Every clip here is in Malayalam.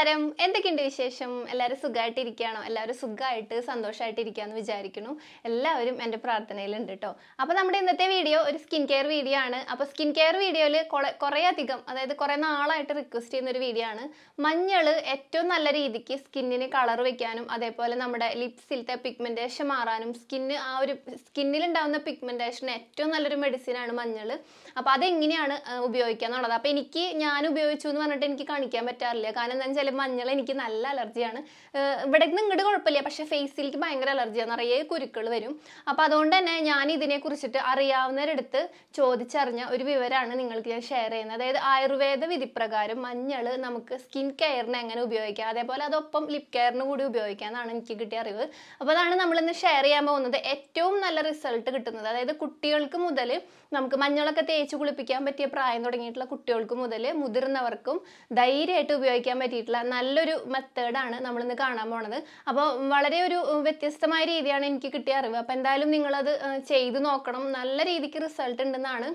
നമസ്കാരം എന്തൊക്കെയുണ്ട് വിശേഷം എല്ലാവരും സുഖമായിട്ടിരിക്കുകയാണോ എല്ലാവരും സുഖമായിട്ട് സന്തോഷമായിട്ടിരിക്കുകയെന്ന് വിചാരിക്കുന്നു എല്ലാവരും എൻ്റെ പ്രാർത്ഥനയിലുണ്ട് കേട്ടോ അപ്പോൾ നമ്മുടെ ഇന്നത്തെ വീഡിയോ ഒരു സ്കിൻ കെയർ വീഡിയോ ആണ് അപ്പോൾ സ്കിൻ കെയർ വീഡിയോയിൽ കുറേ അധികം അതായത് കുറേ നാളായിട്ട് റിക്വസ്റ്റ് ചെയ്യുന്ന ഒരു വീഡിയോ ആണ് മഞ്ഞൾ ഏറ്റവും നല്ല രീതിക്ക് സ്കിന്നിന് കളർ വെക്കാനും അതേപോലെ നമ്മുടെ ലിപ്സിലത്തെ പിഗ്മെൻറ്റേഷൻ മാറാനും സ്കിന്ന് ആ ഒരു സ്കിന്നിലുണ്ടാവുന്ന പിഗ്മെൻറ്റേഷന് ഏറ്റവും നല്ലൊരു മെഡിസിനാണ് മഞ്ഞൾ അപ്പോൾ അതെങ്ങനെയാണ് ആ, ഉപയോഗിക്കുക എന്നുള്ളത് അപ്പോൾ എനിക്ക് ഞാൻ ഉപയോഗിച്ചു എന്ന് പറഞ്ഞിട്ട് എനിക്ക് കാണിക്കാൻ പറ്റാറില്ല കാരണം എന്താ വെച്ചാൽ മഞ്ഞൾ എനിക്ക് നല്ല അലർജിയാണ് ഇവിടെ നിന്ന് ഇങ്ങോട്ട് കുഴപ്പമില്ല പക്ഷേ ഫേസിലേക്ക് ഭയങ്കര അലർജിയാണ് നിറയെ കുരുക്കൾ വരും അപ്പോൾ അതുകൊണ്ട് തന്നെ ഞാൻ ഇതിനെ കുറിച്ചിട്ട് അറിയാവുന്നവരടുത്ത് ചോദിച്ചറിഞ്ഞ ഒരു വിവരമാണ് നിങ്ങൾക്ക് ഞാൻ ഷെയർ ചെയ്യുന്നത് അതായത് ആയുർവേദ വിധിപ്രകാരം മഞ്ഞൾ നമുക്ക് സ്കിൻ കെയറിന് എങ്ങനെ ഉപയോഗിക്കാം അതേപോലെ അതൊപ്പം ലിപ് കെയറിന് കൂടി ഉപയോഗിക്കാം എന്നാണ് എനിക്ക് കിട്ടിയ അറിവ് അപ്പോൾ അതാണ് നമ്മളിന്ന് ഷെയർ ചെയ്യാൻ പോകുന്നത് ഏറ്റവും നല്ല റിസൾട്ട് കിട്ടുന്നത് അതായത് കുട്ടികൾക്ക് മുതൽ നമുക്ക് മഞ്ഞളൊക്കെ തേച്ച് കുളിപ്പിക്കാൻ പറ്റിയ പ്രായം തുടങ്ങിയിട്ടുള്ള കുട്ടികൾക്ക് മുതൽ മുതിർന്നവർക്കും ധൈര്യമായിട്ട് ഉപയോഗിക്കാൻ പറ്റിയിട്ടുള്ള നല്ലൊരു മെത്തേഡാണ് നമ്മളിന്ന് കാണാൻ പോണത് അപ്പോൾ വളരെ ഒരു ഉം, വ്യത്യസ്തമായ രീതിയാണ് എനിക്ക് കിട്ടിയ അറിവ് അപ്പോൾ എന്തായാലും നിങ്ങളത് ഏഹ്, ചെയ്ത് നോക്കണം നല്ല രീതിക്ക് റിസൾട്ട് ഉണ്ടെന്നാണ്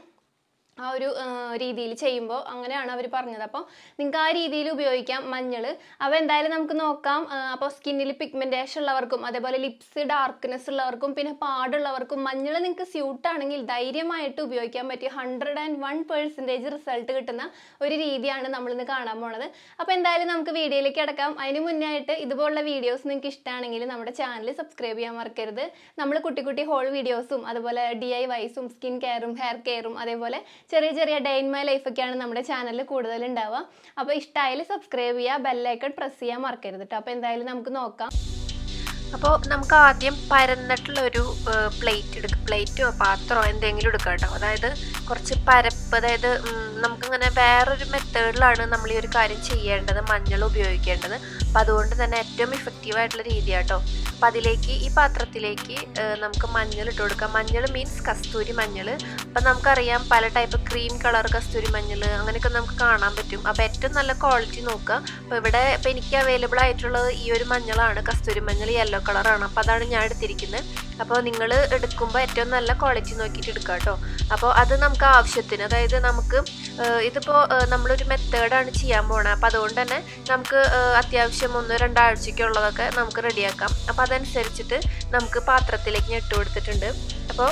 ആ ഒരു രീതിയിൽ ചെയ്യുമ്പോൾ അങ്ങനെയാണ് അവർ പറഞ്ഞത് അപ്പോൾ നിങ്ങൾക്ക് ആ രീതിയിൽ ഉപയോഗിക്കാം മഞ്ഞൾ അപ്പോൾ എന്തായാലും നമുക്ക് നോക്കാം അപ്പോൾ സ്കിന്നിൽ പിഗ്മെൻറ്റേഷൻ ഉള്ളവർക്കും അതേപോലെ ലിപ്സ് ഡാർക്ക്നെസ് ഉള്ളവർക്കും പിന്നെ പാടുള്ളവർക്കും മഞ്ഞൾ നിങ്ങൾക്ക് സ്യൂട്ട് ആണെങ്കിൽ ധൈര്യമായിട്ട് ഉപയോഗിക്കാൻ പറ്റിയ hundred and one percentage result കിട്ടുന്ന ഒരു രീതിയാണ് നമ്മളിന്ന് കാണാൻ പോണത് അപ്പോൾ എന്തായാലും നമുക്ക് വീഡിയോയിലേക്ക് കിടക്കാം അതിന് മുന്നേ ആയിട്ട് ഇതുപോലുള്ള വീഡിയോസ് നിങ്ങൾക്ക് ഇഷ്ടമാണെങ്കിൽ നമ്മുടെ ചാനൽ സബ്സ്ക്രൈബ് ചെയ്യാൻ മറക്കരുത് നമ്മൾ കുട്ടി കുട്ടി ഹോൾ വീഡിയോസും അതുപോലെ ഡി ഐ വൈസും സ്കിൻ കെയറും ഹെയർ കെയറും അതേപോലെ ചെറിയ ചെറിയ ഡേ ഇൻ മൈ ലൈഫൊക്കെയാണ് നമ്മുടെ ചാനലിൽ കൂടുതൽ ഉണ്ടാവുക അപ്പോൾ ഇഷ്ടമായാൽ സബ്സ്ക്രൈബ് ചെയ്യുക ബെല്ലൈക്കൺ പ്രസ് ചെയ്യാൻ മറക്കരുത് കേട്ടോ അപ്പോൾ എന്തായാലും നമുക്ക് നോക്കാം അപ്പോൾ നമുക്ക് ആദ്യം പരന്നിട്ടുള്ള ഒരു പ്ലേറ്റ് എടുക്കുക പ്ലേറ്റോ പാത്രമോ എന്തെങ്കിലും എടുക്കാം കേട്ടോ അതായത് കുറച്ച് പരപ്പ് അതായത് ഉം, നമുക്കിങ്ങനെ വേറൊരു മെത്തേഡിലാണ് നമ്മൾ ഈ ഒരു കാര്യം ചെയ്യേണ്ടത് മഞ്ഞൾ ഉപയോഗിക്കേണ്ടത് അപ്പം അതുകൊണ്ട് തന്നെ ഏറ്റവും ഇഫക്റ്റീവ് ആയിട്ടുള്ള രീതിയാട്ടോ അപ്പം അതിലേക്ക് ഈ പാത്രത്തിലേക്ക് ഏഹ്, നമുക്ക് മഞ്ഞൾ ഇട്ട് കൊടുക്കാം മഞ്ഞൾ മീൻസ് കസ്തൂരി മഞ്ഞൾ അപ്പം നമുക്കറിയാം പല ടൈപ്പ് ക്രീം കളർ കസ്തൂരി മഞ്ഞൾ അങ്ങനെയൊക്കെ നമുക്ക് കാണാൻ പറ്റും അപ്പോൾ ഏറ്റവും നല്ല ക്വാളിറ്റി നോക്കുക അപ്പോൾ ഇവിടെ ഇപ്പം എനിക്ക് അവൈലബിൾ ആയിട്ടുള്ളത് ഈ ഒരു മഞ്ഞളാണ് കസ്തൂരി മഞ്ഞൾ യെല്ലോ കളറാണ് അപ്പോൾ അതാണ് ഞാൻ എടുത്തിരിക്കുന്നത് അപ്പോൾ നിങ്ങൾ എടുക്കുമ്പോൾ ഏറ്റവും നല്ല ക്വാളിറ്റി നോക്കിയിട്ട് എടുക്കുക കേട്ടോ അപ്പോൾ അത് നമുക്ക് ആവശ്യത്തിന് അതായത് നമുക്ക് ഏഹ്, ഇതിപ്പോൾ ഏഹ്, നമ്മളൊരു മെത്തേഡാണ് ചെയ്യാൻ പോണത് അപ്പോൾ അതുകൊണ്ട് തന്നെ നമുക്ക് ഏഹ്, അത്യാവശ്യം ഒന്നോ രണ്ടാഴ്ചയ്ക്കുള്ളതൊക്കെ നമുക്ക് റെഡിയാക്കാം അപ്പോൾ അതനുസരിച്ചിട്ട് നമുക്ക് പാത്രത്തിലേക്ക് ഞാൻ ഇട്ട് കൊടുത്തിട്ടുണ്ട് അപ്പോൾ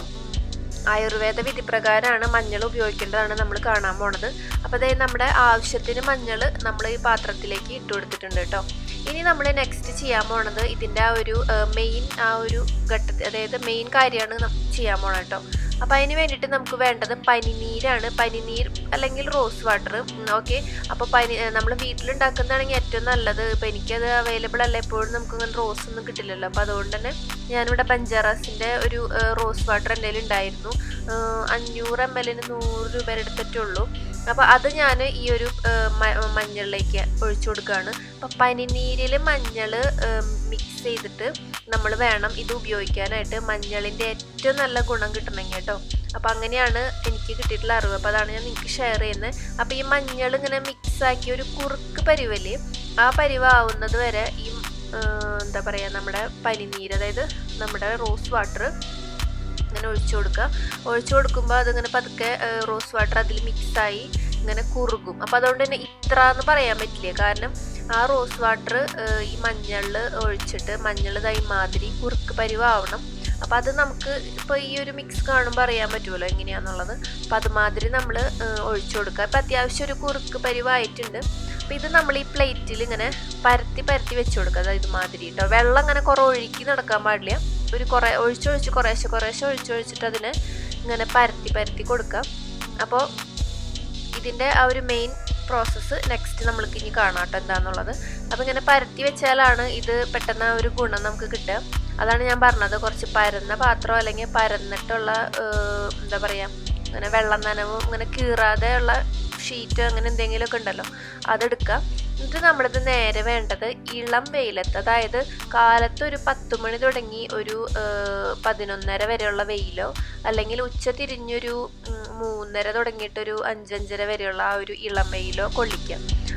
ആയുർവേദ വിധി പ്രകാരമാണ് മഞ്ഞൾ ഉപയോഗിക്കേണ്ടതാണ് നമ്മൾ കാണാൻ പോണത് അപ്പോൾ അതായത് നമ്മുടെ ആവശ്യത്തിന് മഞ്ഞൾ നമ്മൾ ഈ പാത്രത്തിലേക്ക് ഇട്ട് കൊടുത്തിട്ടുണ്ട് കേട്ടോ ഇനി നമ്മൾ നെക്സ്റ്റ് ചെയ്യാൻ പോണത് ഇതിൻ്റെ ആ ഒരു മെയിൻ ആ ഒരു ഘട്ടത്തിൽ അതായത് മെയിൻ കാര്യമാണ് നം- ചെയ്യാൻ പോണത് കേട്ടോ അപ്പോൾ അതിന് വേണ്ടിയിട്ട് നമുക്ക് വേണ്ടത് പനിനീരാണ് പനിനീർ അല്ലെങ്കിൽ റോസ് വാട്ടർ ഓക്കെ അപ്പോൾ പനി നമ്മൾ വീട്ടിലുണ്ടാക്കുന്നതാണെങ്കിൽ ഏറ്റവും നല്ലത് ഇപ്പോൾ എനിക്കത് അവൈലബിൾ അല്ല എപ്പോഴും നമുക്ക് അങ്ങനെ റോസ് ഒന്നും കിട്ടില്ലല്ലോ അപ്പോൾ അതുകൊണ്ട് തന്നെ ഞാനിവിടെ ബഞ്ചാറാസിൻ്റെ ഒരു റോസ് വാട്ടർ എൻ്റെ കയ്യിൽ ഉണ്ടായിരുന്നു ഏഹ് അഞ്ഞൂറ് എം എല്ലിന് നൂറ് രൂപയുടെ അടുത്തിട്ടേ ഉള്ളൂ അപ്പോൾ അത് ഞാൻ ഈ ഒരു ഏഹ് മ- മഞ്ഞളിലേക്ക് ഒഴിച്ചു കൊടുക്കുകയാണ് അപ്പോൾ പനിനീരിൽ മഞ്ഞൾ മിക്സ് ചെയ്തിട്ട് നമ്മൾ വേണം ഇത് ഉപയോഗിക്കാനായിട്ട് മഞ്ഞളിൻ്റെ ഏറ്റവും നല്ല ഗുണം കിട്ടണമെങ്കിൽ കേട്ടോ അപ്പോൾ അങ്ങനെയാണ് എനിക്ക് കിട്ടിയിട്ടുള്ള അറിവ് അപ്പോൾ അതാണ് ഞാൻ നിങ്ങൾക്ക് ഷെയർ ചെയ്യുന്നത് അപ്പോൾ ഈ മഞ്ഞൾ ഇങ്ങനെ മിക്സ് ആക്കി ഒരു കുറുക്ക് പരിവല്ലേ ആ പരിവാവുന്നത് വരെ ഈ ഏഹ് എന്താ പറയുക നമ്മുടെ പനിനീര് അതായത് നമ്മുടെ റോസ് വാട്ടർ ഇങ്ങനെ ഒഴിച്ചു കൊടുക്കുക ഒഴിച്ചു കൊടുക്കുമ്പോൾ അതിങ്ങനെ പതുക്കെ ഏഹ്, റോസ് വാട്ടർ അതിൽ മിക്സായി ഇങ്ങനെ കുറുകും അപ്പോൾ അതുകൊണ്ട് തന്നെ ഇത്ര എന്ന് പറയാൻ പറ്റില്ല കാരണം ആ റോസ് വാട്ടർ ഈ മഞ്ഞളിൽ ഒഴിച്ചിട്ട് മഞ്ഞൾ ഇതായി മാതിരി കുറുക്ക് പരിവാവണം അപ്പോൾ അത് നമുക്ക് ഇപ്പോൾ ഈ ഒരു മിക്സ് കാണുമ്പോൾ അറിയാൻ പറ്റുമല്ലോ എങ്ങനെയാണെന്നുള്ളത് അപ്പോൾ അതുമാതിരി നമ്മൾ ഒഴിച്ചു കൊടുക്കുക ഇപ്പോൾ അത്യാവശ്യം ഒരു കുറുക്ക് പരിവായിട്ടുണ്ട് അപ്പോൾ ഇത് നമ്മൾ ഈ പ്ലേറ്റിൽ ഇങ്ങനെ പരത്തി പരത്തി വെച്ച് കൊടുക്കുക അതായത് ഇതുമാതിരി കേട്ടോ വെള്ളം അങ്ങനെ കുറേ ഒഴുക്കി നടക്കാൻ പാടില്ല ഒരു കുറേ ഒഴിച്ചൊഴിച്ച് കുറേശ്ശെ കുറേശ്ശെ ഒഴിച്ചൊഴിച്ചിട്ട് അതിനെ ഇങ്ങനെ പരത്തി പരത്തി കൊടുക്കുക അപ്പോൾ ഇതിൻ്റെ ആ ഒരു മെയിൻ പ്രോസസ്സ് നെക്സ്റ്റ് നമ്മൾക്ക് ഇനി കാണാം കേട്ടോ എന്താണെന്നുള്ളത് അപ്പോൾ ഇങ്ങനെ പരത്തി വെച്ചാലാണ് ഇത് പെട്ടെന്ന് ആ ഒരു ഗുണം നമുക്ക് കിട്ടുക അതാണ് ഞാൻ പറഞ്ഞത് കുറച്ച് പരന്ന പാത്രം അല്ലെങ്കിൽ പരന്നിട്ടുള്ള ഏഹ്, എന്താ പറയുക ഇങ്ങനെ വെള്ളം നനവും ഇങ്ങനെ കീറാതെ ഉള്ള ഷീറ്റ് അങ്ങനെ എന്തെങ്കിലുമൊക്കെ ഉണ്ടല്ലോ അതെടുക്കുക എന്നിട്ട് നമ്മളിത് നേരെ വേണ്ടത് ഇളം വെയിലത്ത് അതായത് കാലത്ത് ഒരു പത്ത് മണി തുടങ്ങി ഒരു ഏഹ്, പതിനൊന്നര വരെയുള്ള വെയിലോ അല്ലെങ്കിൽ ഉച്ച തിരിഞ്ഞൊരു ഉം, മൂന്നര തുടങ്ങിയിട്ടൊരു അഞ്ചഞ്ചര വരെയുള്ള ആ ഒരു ഇളം വെയിലോ കൊള്ളിക്കുക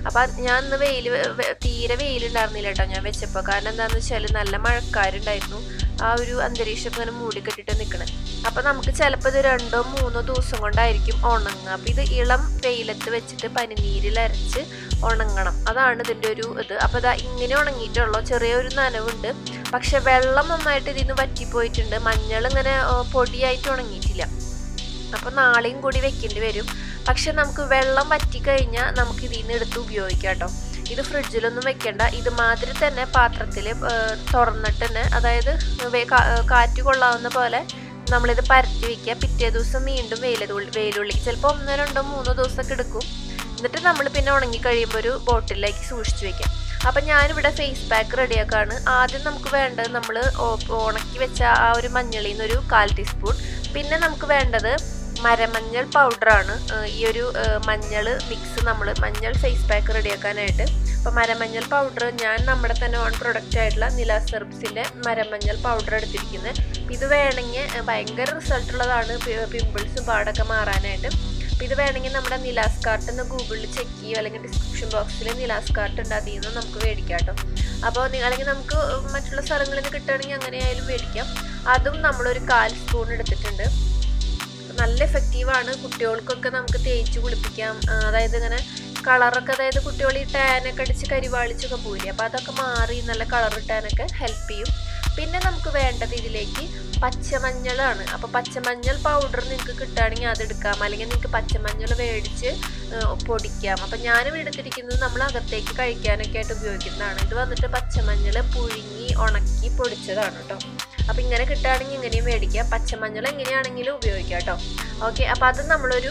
അപ്പം ഞാൻ ഇന്ന് വെയിൽ തീരെ വെയിലുണ്ടായിരുന്നില്ല കേട്ടോ ഞാൻ വെച്ചപ്പോൾ കാരണം എന്താണെന്ന് വെച്ചാൽ നല്ല മഴക്കാരുണ്ടായിരുന്നു ആ ഒരു അന്തരീക്ഷം ഇങ്ങനെ മൂടിക്കെട്ടിട്ട് നിൽക്കണേ അപ്പം നമുക്ക് ചിലപ്പോൾ ഇത് രണ്ടോ മൂന്നോ ദിവസം കൊണ്ടായിരിക്കും ഉണങ്ങുക അപ്പം ഇത് ഇളം വെയിലത്ത് വെച്ചിട്ട് പനിനീരിൽ അരച്ച് ഉണങ്ങണം അതാണ് ഇതിൻ്റെ ഒരു ഇത് അപ്പോൾ ഇതാ ഇങ്ങനെ ഉണങ്ങിയിട്ടുള്ളൂ ചെറിയൊരു നനവുണ്ട് പക്ഷെ വെള്ളം നന്നായിട്ട് ഇതിൽ നിന്ന് വറ്റിപ്പോയിട്ടുണ്ട് മഞ്ഞൾ ഇങ്ങനെ ആ, പൊടിയായിട്ട് ഉണങ്ങിയിട്ടില്ല അപ്പോൾ നാളെയും കൂടി വെക്കേണ്ടി വരും പക്ഷെ നമുക്ക് വെള്ളം വറ്റിക്കഴിഞ്ഞാൽ നമുക്ക് ഇതിൽ നിന്ന് എടുത്ത് ഉപയോഗിക്കാം കേട്ടോ ഇത് ഫ്രിഡ്ജിലൊന്നും വെക്കേണ്ട ഇതുമാതിരി തന്നെ പാത്രത്തിൽ തുറന്നിട്ട് തന്നെ അതായത് വെ- കാ- കാറ്റ് കൊള്ളാവുന്ന പോലെ നമ്മളിത് പരത്തി വെക്കുക പിറ്റേ ദിവസം വീണ്ടും വെയിലതുള്ളി വെയിലുള്ളി ചിലപ്പോൾ ഒന്നോ രണ്ടോ മൂന്നോ ദിവസമൊക്കെ എടുക്കും എന്നിട്ട് നമ്മൾ പിന്നെ ഉണങ്ങി കഴിയുമ്പോൾ ഒരു ബോട്ടിലേക്ക് സൂക്ഷിച്ചു വെക്കാം അപ്പം ഞാനിവിടെ ഫേസ് പാക്ക് റെഡിയാക്കാണ് ആദ്യം നമുക്ക് വേണ്ടത് നമ്മൾ ഉണക്കി വെച്ച ആ ഒരു മഞ്ഞളിൽ നിന്നൊരു കാൽ ടീസ്പൂൺ പിന്നെ നമുക്ക് വേണ്ടത് മരമഞ്ഞൾ പൗഡറാണ് ഈ ഒരു മഞ്ഞൾ മിക്സ് നമ്മൾ മഞ്ഞൾ ഫേസ് പാക്ക് റെഡിയാക്കാനായിട്ട് അപ്പോൾ മരമഞ്ഞൾ പൗഡർ ഞാൻ നമ്മുടെ തന്നെ ഓൺ പ്രൊഡക്റ്റ് ആയിട്ടുള്ള നില സെർബ്സിൻ്റെ മരമഞ്ഞൾ പൗഡർ എടുത്തിരിക്കുന്നത് ഇത് വേണമെങ്കിൽ ഏഹ്, ഭയങ്കര റിസൾട്ട് ഉള്ളതാണ് പിമ്പിൾസ് പാടൊക്കെ മാറാനായിട്ട് അപ്പോൾ ഇത് വേണമെങ്കിൽ നമ്മുടെ നിലാസ് കാർട്ട് എന്ന് ഗൂഗിളിൽ ചെക്ക് ചെയ്യുക അല്ലെങ്കിൽ ഡിസ്ക്രിപ്ഷൻ ബോക്സിൽ നിലാസ് കാർട്ട് ഉണ്ട് അതിൽ നിന്ന് നമുക്ക് മേടിക്കാം കേട്ടോ അപ്പോൾ നി- അല്ലെങ്കിൽ നമുക്ക് മറ്റുള്ള സ്ഥലങ്ങളിൽ നിന്ന് കിട്ടുകയാണെങ്കിൽ അങ്ങനെ ആയാലും മേടിക്കാം അതും നമ്മളൊരു കാൽ സ്പൂൺ എടുത്തിട്ടുണ്ട് നല്ല എഫക്റ്റീവാണ് കുട്ടികൾക്കൊക്കെ നമുക്ക് തേച്ച് കുളിപ്പിക്കാം ആ, അതായത് ഇങ്ങനെ കളറൊക്കെ അതായത് കുട്ടികൾ ഈ ടാനൊക്കെ അടിച്ച് കരിവാളിച്ചൊക്കെ പോയില്ലേ അപ്പോൾ അതൊക്കെ മാറി നല്ല കളർ ഇട്ടാനൊക്കെ ഹെൽപ്പ് ചെയ്യും പിന്നെ നമുക്ക് വേണ്ടത് ഇതിലേക്ക് പച്ചമഞ്ഞളാണ് അപ്പോൾ പച്ചമഞ്ഞൾ പൗഡർ നിങ്ങൾക്ക് കിട്ടുകയാണെങ്കിൽ അത് എടുക്കാം അല്ലെങ്കിൽ നിങ്ങൾക്ക് പച്ചമഞ്ഞൾ മേടിച്ച് ഏഹ്, പൊടിക്കാം അപ്പം ഞാനും എടുത്തിരിക്കുന്നത് നമ്മൾ അകത്തേക്ക് കഴിക്കാനൊക്കെ ആയിട്ട് ഉപയോഗിക്കുന്നതാണ് ഇത് വന്നിട്ട് പച്ചമഞ്ഞൾ പുഴുങ്ങി ഉണക്കി പൊടിച്ചതാണ് കേട്ടോ അപ്പം ഇങ്ങനെ കിട്ടുകയാണെങ്കിൽ ഇങ്ങനെയും മേടിക്കാം പച്ചമഞ്ഞൾ എങ്ങനെയാണെങ്കിലും ഉപയോഗിക്കാം കേട്ടോ ഓക്കെ അപ്പോൾ അത് നമ്മളൊരു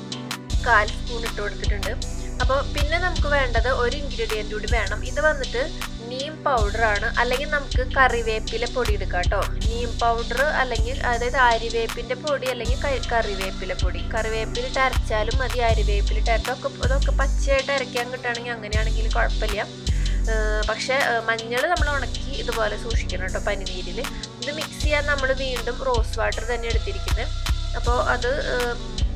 കാൽ സ്പൂൺ ഇട്ട് കൊടുത്തിട്ടുണ്ട് അപ്പോൾ പിന്നെ നമുക്ക് വേണ്ടത് ഒരു ഇൻഗ്രീഡിയൻ്റ് കൂടി വേണം ഇത് വന്നിട്ട് നീം പൗഡറാണ് അല്ലെങ്കിൽ നമുക്ക് കറിവേപ്പില പൊടി എടുക്കാം കേട്ടോ നീം പൗഡർ അല്ലെങ്കിൽ അതായത് ആര്യവേപ്പിൻ്റെ പൊടി അല്ലെങ്കിൽ ക- കറിവേപ്പില പൊടി കറിവേപ്പിലിട്ട് അരച്ചാലും മതി ആര്യവേപ്പിലിട്ട് അരച്ചൊക്കെ അതൊക്കെ പച്ചയായിട്ട് അരയ്ക്കാൻ കിട്ടുകയാണെങ്കിൽ അങ്ങനെയാണെങ്കിൽ കുഴപ്പമില്ല ഏഹ് പക്ഷേ മഞ്ഞൾ നമ്മൾ ഉണക്കി ഇതുപോലെ സൂക്ഷിക്കണം കേട്ടോ പനിനീരിൽ ഇത് മിക്സ് ചെയ്യാൻ നമ്മൾ വീണ്ടും റോസ് വാട്ടർ തന്നെ എടുത്തിരിക്കുന്നത് അപ്പോൾ അത് ഏഹ്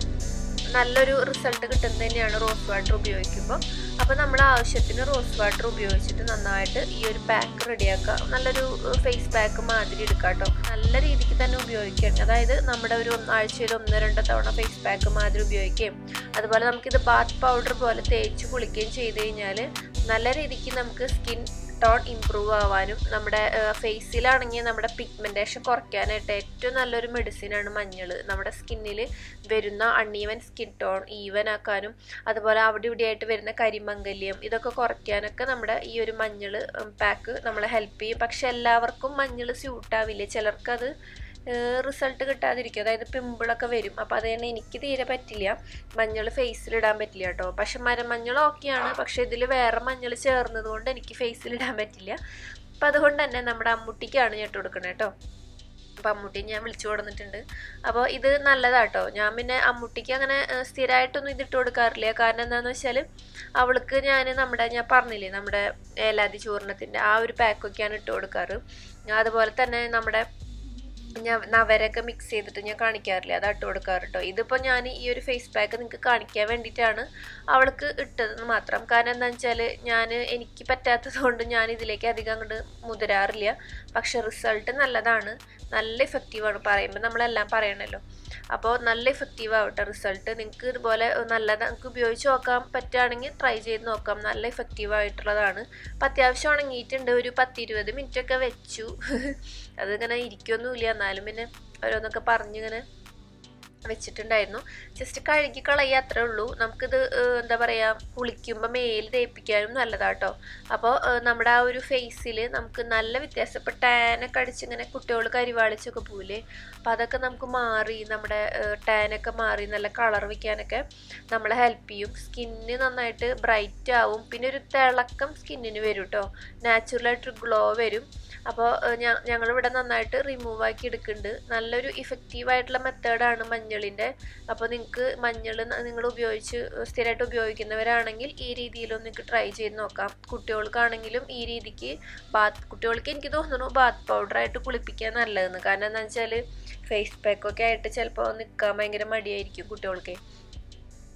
നല്ലൊരു റിസൾട്ട് കിട്ടുന്നത് തന്നെയാണ് റോസ് വാട്ടർ ഉപയോഗിക്കുമ്പോൾ അപ്പോൾ നമ്മൾ ആവശ്യത്തിന് റോസ് വാട്ടർ ഉപയോഗിച്ചിട്ട് നന്നായിട്ട് ഈ ഒരു പാക്ക് റെഡിയാക്കുക നല്ലൊരു ഫേസ് പാക്ക് മാതിരി എടുക്കുക കേട്ടോ നല്ല രീതിക്ക് തന്നെ ഉപയോഗിക്കണം അതായത് നമ്മുടെ ഒരു ഒന്ന് ആഴ്ചയിൽ ഒന്നോ രണ്ടോ തവണ ഫേസ് പാക്ക് മാതിരി ഉപയോഗിക്കുകയും അതുപോലെ നമുക്കിത് ബാത്ത് പൗഡർ പോലെ തേച്ച് കുളിക്കുകയും ചെയ്ത് കഴിഞ്ഞാൽ നല്ല രീതിക്ക് നമുക്ക് സ്കിൻ ടോൺ ഇമ്പ്രൂവ് ആവാനും നമ്മുടെ ഫേസിലാണെങ്കിൽ നമ്മുടെ പിഗ്മെൻറ്റേഷൻ കുറയ്ക്കാനായിട്ട് ഏറ്റവും നല്ലൊരു മെഡിസിനാണ് മഞ്ഞൾ നമ്മുടെ സ്കിന്നിൽ വരുന്ന അൺഈവൻ സ്കിൻ ടോൺ ഈവൻ ആക്കാനും അതുപോലെ അവിടെ ഇവിടെയായിട്ട് വരുന്ന കരിമംഗല്യം ഇതൊക്കെ കുറയ്ക്കാനൊക്കെ നമ്മുടെ ഈ ഒരു മഞ്ഞൾ പാക്ക് നമ്മളെ ഹെൽപ്പ് ചെയ്യും പക്ഷെ എല്ലാവർക്കും മഞ്ഞൾ സ്യൂട്ടാവില്ല ചിലർക്കത് റിസൾട്ട് കിട്ടാതിരിക്കും അതായത് പിമ്പിളൊക്കെ വരും അപ്പോൾ അത് തന്നെ എനിക്ക് തീരെ പറ്റില്ല മഞ്ഞൾ ഫേസിലിടാൻ പറ്റില്ല കേട്ടോ പക്ഷെ മരമഞ്ഞൾ ഓക്കെയാണ് പക്ഷെ ഇതിൽ വേറെ മഞ്ഞൾ ചേർന്നത് കൊണ്ട് എനിക്ക് ഫേസിലിടാൻ പറ്റില്ല അപ്പം അതുകൊണ്ട് തന്നെ നമ്മുടെ അമ്മുട്ടിക്കാണ് ഞാൻ ഇട്ട് കൊടുക്കണേ കേട്ടോ അപ്പം അമ്മൂട്ടി ഞാൻ വിളിച്ചു കൊടുത്തിട്ടുണ്ട് അപ്പോൾ ഇത് നല്ലതാട്ടോ ഞാൻ പിന്നെ അമ്മൂട്ടിക്ക് അങ്ങനെ ഏഹ്, സ്ഥിരമായിട്ടൊന്നും ഇതിട്ട് കൊടുക്കാറില്ല കാരണം എന്താണെന്ന് വെച്ചാൽ അവൾക്ക് ഞാൻ നമ്മുടെ ഞാൻ പറഞ്ഞില്ലേ നമ്മുടെ ഏലാതി ചൂർണത്തിൻ്റെ ആ ഒരു പാക്കൊക്കെയാണ് ഇട്ട് കൊടുക്കാറ് അതുപോലെ തന്നെ നമ്മുടെ ഞാൻ നവരൊക്കെ മിക്സ് ചെയ്തിട്ട് ഞാൻ കാണിക്കാറില്ല അത് ഇട്ട് കൊടുക്കാറ് കേട്ടോ ഇതിപ്പോൾ ഞാൻ ഈ ഒരു ഫേസ് പാക്ക് നിങ്ങൾക്ക് കാണിക്കാൻ വേണ്ടിയിട്ടാണ് അവൾക്ക് ഇട്ടതെന്ന് മാത്രം കാരണം എന്താണെന്ന് വെച്ചാൽ ഞാൻ എനിക്ക് പറ്റാത്തത് കൊണ്ട് ഞാൻ ഇതിലേക്ക് അധികം അങ്ങോട്ട് മുതിരാറില്ല പക്ഷെ റിസൾട്ട് നല്ലതാണ് നല്ല ഇഫക്റ്റീവാണ് പറയുമ്പോൾ നമ്മളെല്ലാം പറയണല്ലോ അപ്പോൾ നല്ല ഇഫക്റ്റീവ് ആവട്ടെ റിസൾട്ട് നിങ്ങൾക്ക് ഇതുപോലെ നല്ലത് നിങ്ങൾക്ക് ഉപയോഗിച്ച് നോക്കാൻ പറ്റുകയാണെങ്കിൽ ട്രൈ ചെയ്ത് നോക്കാം നല്ല ഇഫക്റ്റീവ് ആയിട്ടുള്ളതാണ് അപ്പം അത്യാവശ്യം ഉണങ്ങിയിട്ടുണ്ട് ഒരു പത്തിരുപത് മിനിറ്റ് ഒക്കെ വെച്ചു അതിങ്ങനെ ഇരിക്കൊന്നുമില്ല എന്നാലും പിന്നെ ഓരോന്നൊക്കെ പറഞ്ഞിങ്ങനെ വെച്ചിട്ടുണ്ടായിരുന്നു ജസ്റ്റ് കഴുകി കളയുക അത്രേ ഉള്ളൂ നമുക്കിത് ഏഹ്, എന്താ പറയുക കുളിക്കുമ്പോൾ മേൽ തേപ്പിക്കാനും നല്ലതാട്ടോ അപ്പോൾ നമ്മുടെ ആ ഒരു ഫേസിൽ നമുക്ക് നല്ല വ്യത്യാസം ഇപ്പോൾ ടാനൊക്കെ അടിച്ച് ഇങ്ങനെ കുട്ടികൾ കരിവാളിച്ചൊക്കെ പോവില്ലേ അപ്പോൾ അതൊക്കെ നമുക്ക് മാറി നമ്മുടെ ടാനൊക്കെ മാറി നല്ല കളർ വയ്ക്കാനൊക്കെ നമ്മളെ ഹെൽപ്പ് ചെയ്യും സ്കിന്ന് നന്നായിട്ട് ബ്രൈറ്റ് ആവും പിന്നെ ഒരു തിളക്കം സ്കിന്നിന് വരും കേട്ടോ നാച്ചുറലായിട്ടൊരു ഗ്ലോ വരും അപ്പോൾ ഞങ്ങളിവിടെ നന്നായിട്ട് റിമൂവ് ആക്കി എടുക്കുന്നുണ്ട് നല്ലൊരു ഇഫക്റ്റീവ് ആയിട്ടുള്ള മെത്തേഡാണ് മഞ്ഞളിൻ്റെ അപ്പോൾ നിങ്ങൾക്ക് മഞ്ഞൾ നിങ്ങൾ ഉപയോഗിച്ച് സ്ഥിരമായിട്ട് ഉപയോഗിക്കുന്നവരാണെങ്കിൽ ഈ രീതിയിലൊന്ന് നിങ്ങൾക്ക് ട്രൈ ചെയ്ത് നോക്കാം കുട്ടികൾക്കാണെങ്കിലും ഈ രീതിക്ക് ബാത്ത് കുട്ടികൾക്ക് എനിക്ക് തോന്നുന്നു ബാത്ത് പൗഡറായിട്ട് കുളിപ്പിക്കാൻ നല്ലതെന്ന് കാരണം എന്താണെന്ന് വെച്ചാൽ ഫേസ് പാക്കൊക്കെ ആയിട്ട് ചിലപ്പോൾ നിൽക്കാൻ ഭയങ്കര മടിയായിരിക്കും കുട്ടികൾക്ക്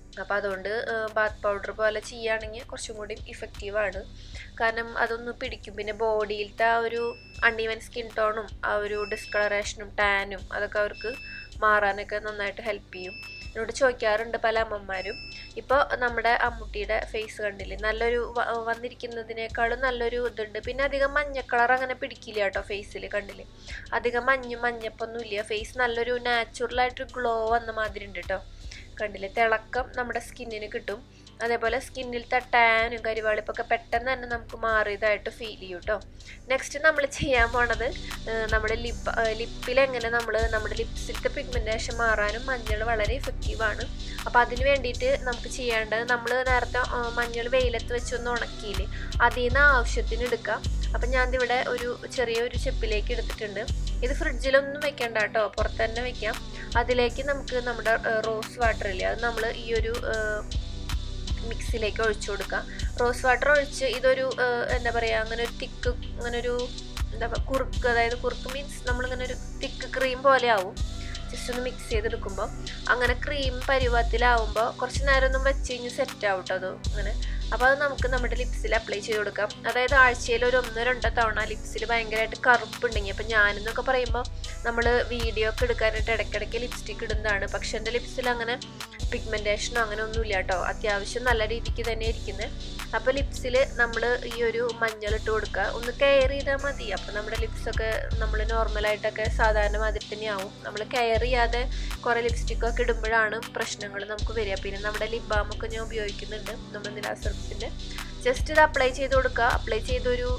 അപ്പോൾ അതുകൊണ്ട് ബാത്ത് പൗഡർ പോലെ ചെയ്യുകയാണെങ്കിൽ കുറച്ചും കൂടി ഇഫക്റ്റീവാണ് കാരണം അതൊന്ന് പിടിക്കും പിന്നെ ബോഡിയിലത്തെ ആ ഒരു അൺഈവൻ സ്കിൻ ടോണും ആ ഒരു ഡിസ്കളറേഷനും ടാനും അതൊക്കെ അവർക്ക് മാറാനൊക്കെ നന്നായിട്ട് ഹെൽപ്പ് ചെയ്യും എന്നോട് ചോദിക്കാറുണ്ട് പല അമ്മമാരും ഇപ്പോൾ നമ്മുടെ അമ്മുട്ടിയുടെ ഫേസ് കണ്ടില്ലേ നല്ലൊരു വ- വന്നിരിക്കുന്നതിനേക്കാളും നല്ലൊരു ഇതുണ്ട് പിന്നെ അധികം മഞ്ഞ കളർ അങ്ങനെ പിടിക്കില്ല കേട്ടോ ഫേസിൽ കണ്ടില്ലേ അധികം മഞ്ഞും മഞ്ഞപ്പൊന്നും ഇല്ല ഫേസ് നല്ലൊരു നാച്ചുറലായിട്ട് ഗ്ലോ വന്ന മാതിരി ഉണ്ട് കേട്ടോ കണ്ടില്ലേ തിളക്കം നമ്മുടെ സ്കിന്നിന് കിട്ടും അതേപോലെ സ്കിന്നിലത്തെ ടാനും കരിവാളിപ്പൊക്കെ പെട്ടെന്ന് തന്നെ നമുക്ക് മാറിയതായിട്ട് ഫീൽ ചെയ്യും കേട്ടോ നെക്സ്റ്റ് നമ്മൾ ചെയ്യാൻ പോണത് ഏഹ് നമ്മുടെ ലിപ്പ് ലിപ്പിൽ എങ്ങനെ നമ്മൾ നമ്മുടെ ലിപ്സിലത്തെ പിഗ്മെൻറ്റേഷൻ മാറാനും മഞ്ഞൾ വളരെ ഇഫക്റ്റീവാണ് അപ്പോൾ അതിന് വേണ്ടിയിട്ട് നമുക്ക് ചെയ്യേണ്ടത് നമ്മൾ നേരത്തെ മഞ്ഞൾ വെയിലത്ത് വെച്ചൊന്ന് ഉണക്കിയില്ലേ അതിൽ നിന്ന് ആവശ്യത്തിന് എടുക്കാം അപ്പം ഞാൻ ഇവിടെ ഒരു ചെറിയൊരു ചെപ്പിലേക്ക് എടുത്തിട്ടുണ്ട് ഇത് ഫ്രിഡ്ജിലൊന്നും വെക്കണ്ട കേട്ടോ പുറത്ത് തന്നെ വെക്കാം അതിലേക്ക് നമുക്ക് നമ്മുടെ റോസ് വാട്ടർ ഇല്ലേ അത് നമ്മൾ ഈ ഒരു ഏഹ്, മിക്സിലേക്ക് ഒഴിച്ചു കൊടുക്കാം റോസ് വാട്ടർ ഒഴിച്ച് ഇതൊരു ഏഹ്, എന്താ പറയുക അങ്ങനെ ഒരു തിക്ക് അങ്ങനെ ഒരു എന്താ പറയുക കുറുക്ക് അതായത് കുറുക്ക് മീൻസ് നമ്മളിങ്ങനെ ഒരു തിക്ക് ക്രീം പോലെ ആവും ജസ്റ്റ് ഒന്ന് മിക്സ് ചെയ്തെടുക്കുമ്പോൾ അങ്ങനെ ക്രീം പരുവത്തിലാവുമ്പോൾ കുറച്ച് നേരം ഒന്നും വെച്ച് കഴിഞ്ഞ് സെറ്റ് ആവും കേട്ടോ അത് അങ്ങനെ അപ്പോൾ അത് നമുക്ക് നമ്മുടെ ലിപ്സിൽ അപ്ലൈ ചെയ്ത് കൊടുക്കാം അതായത് ആഴ്ചയിൽ ഒരു ഒന്നോ രണ്ടോ തവണ ലിപ്സിൽ ഭയങ്കരമായിട്ട് കറുപ്പുണ്ടെങ്കിൽ അപ്പം ഞാനെന്നൊക്കെ പറയുമ്പോൾ നമ്മൾ വീഡിയോ ഒക്കെ എടുക്കാനായിട്ട് ഇടയ്ക്കിടയ്ക്ക് ലിപ്സ്റ്റിക് ഇടുന്നതാണ് പക്ഷെ എൻ്റെ ലിപ്സിൽ അങ്ങനെ പിഗ്മെൻറ്റേഷനോ അങ്ങനെ ഒന്നുമില്ല കേട്ടോ അത്യാവശ്യം നല്ല രീതിക്ക് തന്നെ ഇരിക്കുന്നത് അപ്പോൾ ലിപ്സിൽ നമ്മൾ ഈ ഒരു മഞ്ഞൾ ഇട്ട് കൊടുക്കുക ഒന്ന് കെയർ ചെയ്താൽ മതി അപ്പോൾ നമ്മുടെ ലിപ്സൊക്കെ നമ്മൾ നോർമലായിട്ടൊക്കെ സാധാരണ മാതിരി തന്നെയാവും നമ്മൾ കെയർ ചെയ്യാതെ കുറേ ലിപ്സ്റ്റിക്കൊക്കെ ഇടുമ്പോഴാണ് പ്രശ്നങ്ങൾ നമുക്ക് വരിക പിന്നെ നമ്മുടെ ലിപ് ബാമൊക്കെ ഞാൻ ഉപയോഗിക്കുന്നുണ്ട് നമ്മുടെ നിലാസർസിൻ്റെ ജസ്റ്റ് ഇത് അപ്ലൈ ചെയ്ത് കൊടുക്കുക അപ്ലൈ ചെയ്തൊരു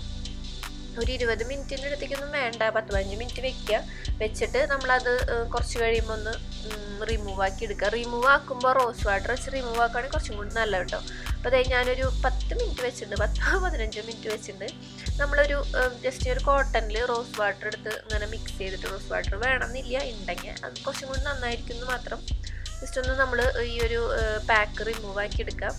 ഒരു ഇരുപത് മിനിറ്റിൻ്റെ അടുത്തേക്കൊന്നും വേണ്ട പത്ത് പതിനഞ്ച് മിനിറ്റ് വെക്കുക വെച്ചിട്ട് നമ്മളത് ഏഹ്, കുറച്ച് കഴിയുമ്പോൾ ഒന്ന് റിമൂവ് ആക്കി എടുക്കുക റിമൂവ് ആക്കുമ്പോൾ റോസ് വാട്ടർ വെച്ച് റിമൂവ് ആക്കുകയാണെങ്കിൽ കുറച്ചും കൂടി നല്ല കേട്ടോ അപ്പോൾ അതായത് ഞാനൊരു പത്ത് മിനിറ്റ് വെച്ചിട്ടുണ്ട് പത്ത് പതിനഞ്ച് മിനിറ്റ് വെച്ചിട്ടുണ്ട് നമ്മളൊരു ജസ്റ്റ് ഒരു കോട്ടണിൽ റോസ് വാട്ടർ എടുത്ത് ഇങ്ങനെ മിക്സ് ചെയ്തിട്ട് റോസ് വാട്ടർ വേണമെന്നില്ല ഉണ്ടെങ്കിൽ അത് കുറച്ചും കൂടി നന്നായിരിക്കും എന്ന് മാത്രം ജസ്റ്റ് ഒന്ന് നമ്മൾ ഈ ഒരു പാക്ക് റിമൂവ് ആക്കി എടുക്കാം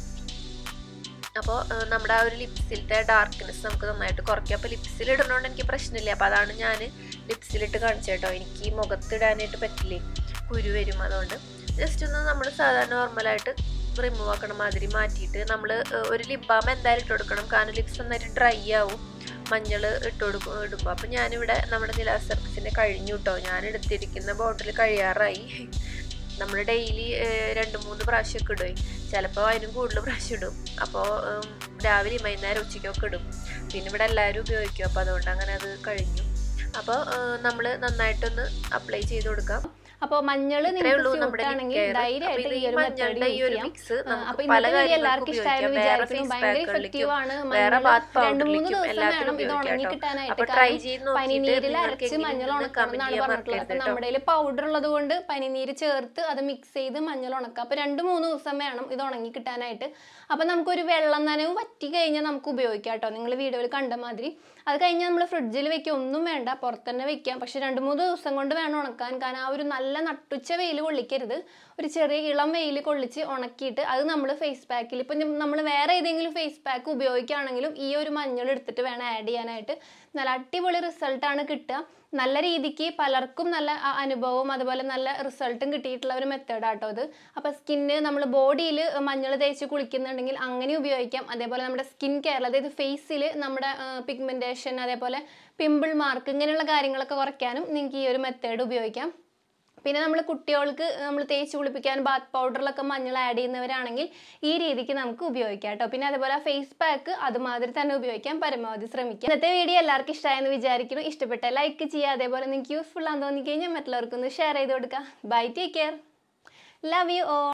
അപ്പോൾ നമ്മുടെ ആ ഒരു ലിപ്സിലത്തെ ഡാർക്ക്നെസ് നമുക്ക് നന്നായിട്ട് കുറയ്ക്കാം അപ്പോൾ ലിപ്സിൽ ഇടുന്നതുകൊണ്ട് എനിക്ക് പ്രശ്നമില്ല അപ്പോൾ അതാണ് ഞാൻ ലിപ്സിലിട്ട് കാണിച്ചത് കേട്ടോ എനിക്ക് ഈ മുഖത്തിടാനായിട്ട് പറ്റില്ലേ കുരു വരും അതുകൊണ്ട് ജസ്റ്റ് ഒന്ന് നമ്മൾ സാധാരണ നോർമലായിട്ട് റിമൂവ് ആക്കണ മാതിരി മാറ്റിയിട്ട് നമ്മൾ ഒരു ലിപ് ബാം എന്തായാലും ഇട്ട് കൊടുക്കണം കാരണം ലിപ്സ് നന്നായിട്ട് ഡ്രൈ ആവും മഞ്ഞൾ ഇട്ട് കൊടുക്കും ഇടുമ്പോൾ അപ്പം ഞാനിവിടെ നമ്മുടെ നിലാ സർഫസിൻ്റെ കഴിഞ്ഞു കേട്ടോ ഞാൻ എടുത്തിരിക്കുന്ന ബോട്ടിൽ കഴിയാറായി നമ്മൾ ഡെയിലി രണ്ട് മൂന്ന് പ്രാവശ്യമൊക്കെ ഇടും ചിലപ്പോൾ അതിനും കൂടുതൽ പ്രാവശ്യം ഇടും അപ്പോൾ രാവിലെ വൈകുന്നേരം ഉച്ചയ്ക്കൊക്കെ ഇടും പിന്നെ ഇവിടെ എല്ലാവരും ഉപയോഗിക്കും അപ്പോൾ അതുകൊണ്ട് അങ്ങനെ അത് കഴിഞ്ഞു അപ്പോൾ നമ്മൾ നന്നായിട്ടൊന്ന് അപ്ലൈ ചെയ്ത് കൊടുക്കാം അപ്പോൾ മഞ്ഞൾ ഇത്രയേ ഉള്ളൂ നിങ്ങൾക്ക് നമ്മുടെ സ്യൂട്ട് ആണെങ്കിൽ lip care. ധൈര്യമായിട്ട് അപ്പോൾ ഈ ഇത് ഒരു മെത്തേഡ് മഞ്ഞളുടെ ഈ യൂസ് ഒരു ചെയ്യാം മിക്സ് ആ, നമുക്ക് അപ്പൊ പല ഇന്നത്തെ വീഡിയോ കാര്യങ്ങൾക്കും എല്ലാവർക്കും ഇഷ്ടമായെന്ന് ഉപയോഗിക്കാം വേറെ വിചാരിക്കുന്നു ഫേസ് ഭയങ്കര പാക്കുകളിലേക്കും ഇഫക്റ്റീവ് ആണ് വേറെ മഞ്ഞൾ ബാത്ത് രണ്ട് മൂന്ന് പൗഡറിലേക്കും ദിവസം എല്ലാത്തിനും വേണം ഇത് ഉപയോഗിക്കാം ഉണങ്ങി കേട്ടോ കിട്ടാനായിട്ട് അപ്പോൾ ട്രൈ കാരണം ചെയ്ത് നോക്കിയിട്ട് പനിനീരിൽ നിങ്ങൾക്ക് അരച്ച് മഞ്ഞൾ എങ്ങനെയുണ്ടെന്ന് ഉണക്കണം കമന്റ് എന്നാണ് ചെയ്യാൻ പറഞ്ഞിട്ടുള്ളത് മറക്കരുത് അപ്പൊ കേട്ടോ നമ്മുടെ കയ്യിൽ പൗഡർ ഉള്ളത് കൊണ്ട് പനിനീര് ചേർത്ത് അത് മിക്സ് ചെയ്ത് മഞ്ഞൾ ഉണക്കാം അപ്പൊ രണ്ട് മൂന്ന് ദിവസം വേണം ഇത് ഉണങ്ങി കിട്ടാനായിട്ട് അപ്പൊ നമുക്കൊരു വെള്ളം നനവ് വറ്റി കഴിഞ്ഞാൽ നമുക്ക് ഉപയോഗിക്കാം കേട്ടോ നിങ്ങൾ വീഡിയോയിൽ കണ്ട മാതിരി അത് കഴിഞ്ഞാൽ നമ്മൾ ഫ്രിഡ്ജിൽ വെക്കുക ഒന്നും വേണ്ട പുറത്ത് തന്നെ വെക്കാം പക്ഷെ രണ്ട് മൂന്ന് ദിവസം കൊണ്ട് വേണം ഉണക്കാൻ കാരണം ആ ഒരു നല്ല നട്ടുച്ച വെയിൽ കൊള്ളിക്കരുത് ഒരു ചെറിയ ഇളം വെയിൽ കൊള്ളിച്ച് ഉണക്കിയിട്ട് അത് നമ്മൾ ഫേസ് പാക്കിൽ ഇപ്പം നമ്മൾ വേറെ ഏതെങ്കിലും ഫേസ് പാക്ക് ഉപയോഗിക്കുകയാണെങ്കിലും ഈ ഒരു മഞ്ഞൾ എടുത്തിട്ട് വേണം ആഡ് ചെയ്യാനായിട്ട് നല്ല അടിപൊളി റിസൾട്ടാണ് കിട്ടുക നല്ല രീതിക്ക് പലർക്കും നല്ല അ- അനുഭവവും അതുപോലെ നല്ല റിസൾട്ടും കിട്ടിയിട്ടുള്ള ഒരു മെത്തേഡാട്ടോ ഇത് അപ്പോൾ സ്കിന്ന് നമ്മൾ ബോഡിയിൽ മഞ്ഞൾ തേച്ച് കുളിക്കുന്നുണ്ടെങ്കിൽ അങ്ങനെ ഉപയോഗിക്കാം അതേപോലെ നമ്മുടെ സ്കിൻ കെയർ അതായത് ഫേസിൽ നമ്മുടെ പിഗ്മെൻറ്റേഷൻ അതേപോലെ പിമ്പിൾ മാർക്ക് ഇങ്ങനെയുള്ള കാര്യങ്ങളൊക്കെ കുറയ്ക്കാനും നിങ്ങൾക്ക് ഈ ഒരു മെത്തേഡ് ഉപയോഗിക്കാം പിന്നെ നമ്മൾ കുട്ടികൾക്ക് നമ്മൾ തേച്ച് കുളിപ്പിക്കാൻ ബാത്ത് പൗഡറിലൊക്കെ മഞ്ഞൾ ആഡ് ചെയ്യുന്നവരാണെങ്കിൽ ഈ രീതിക്ക് നമുക്ക് ഉപയോഗിക്കാം കേട്ടോ പിന്നെ അതുപോലെ ഫേസ് പാക്ക് അതുമാതിരി തന്നെ ഉപയോഗിക്കാൻ പരമാവധി ശ്രമിക്കാം ഇന്നത്തെ വീഡിയോ എല്ലാവർക്കും ഇഷ്ടമായെന്ന് വിചാരിക്കുന്നു ഇഷ്ടപ്പെട്ട ലൈക്ക് ചെയ്യുക അതേപോലെ നിങ്ങൾക്ക് യൂസ്ഫുൾ ആണെന്ന് തോന്നി കഴിഞ്ഞാൽ മറ്റുള്ളവർക്കൊന്ന് ഷെയർ ചെയ്ത് കൊടുക്കുക bye take care love you all